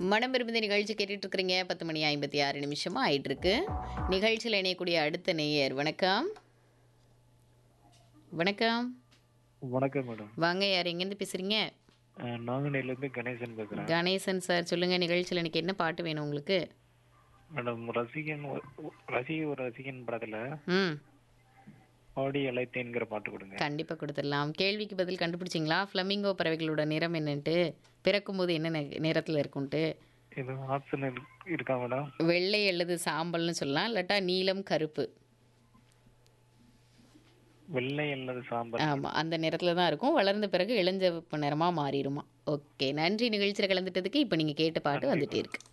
மனம் விரும்புத நிகழ்ச்சி கேட்டுட்டு இருக்கிறீங்க பத்து மணி ஐம்பத்தி ஆறு நிமிஷமா ஆயிட்டு இருக்கு நிகழ்ச்சியில் இணையக்கூடிய அடுத்த நேயர் வணக்கம் வணக்கம் வணக்கம் மேடம் வாங்க யார் எங்கேருந்து பேசுறீங்க அஹ் நாங்குநேரிலேருந்து கணேசன் பேசுகிறேன் கணேசன் சார் சொல்லுங்க நிகழ்ச்சியில் எனக்கு என்ன பாட்டு வேணும் உங்களுக்கு மேடம் ரசிகன் ஒரு- ரசிக ஒரு ரசிகன் படத்தில் ம் ஆடி அழைத்தேன்கிற பாட்டு கொடுங்க கண்டிப்பாக கொடுத்துடலாம் கேள்விக்கு பதில் கண்டுபிடிச்சிங்களா ஃப்ளமிங்கோ பறவைகளோட நிறம் என்னன்ட்டு பிறக்கும்போது என்ன நெ- நிறத்தில் இருக்கும்ட்டு இது ஆப்ஷன் இருக்கா மேடம் வெள்ளை அல்லது சாம்பல்னு சொல்லலாம் இல்லாட்டா நீலம் கருப்பு வெள்ளை அல்லது சாம்பல் ஆமாம் அந்த நிறத்தில் தான் இருக்கும் வளர்ந்த பிறகு இளஞ்சவப்பு நிறமாக மாறிடுமா ஓகே நன்றி நிகழ்ச்சியில் கலந்துட்டதுக்கு இப்போ நீங்கள் கேட்ட பாட்டு வந்துட்டே இருக்கு